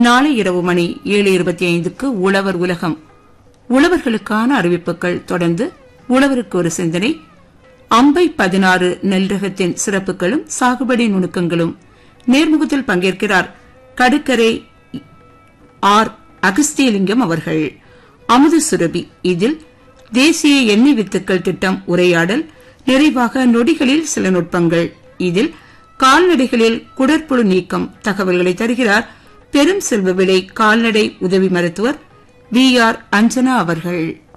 நாளை இரவு மணி ஏழு இருபத்தி ஐந்துக்கு உழவர் உலகம் உழவர்களுக்கான அறிவிப்புகள் தொடர்ந்து உழவருக்கு ஒரு சிந்தனை அம்பை பதினாறு நெல் ரகத்தின் சிறப்புகளும் சாகுபடி நுணுக்கங்களும் நேர்முகத்தில் பங்கேற்கிறார் கடுக்கரை ஆர் அகஸ்தியலிங்கம் அவர்கள் அமுது சுரபி இதில் தேசிய எண்ணெய் வித்துக்கள் திட்டம் உரையாடல் நிறைவாக நொடிகளில் சில நுட்பங்கள் இதில் கால்நடைகளில் குடற்புழு நீக்கம் தகவல்களை தருகிறார் பெரும் செல்வ விலை கால்நடை உதவி மருத்துவர் வி ஆர் அஞ்சனா அவர்கள்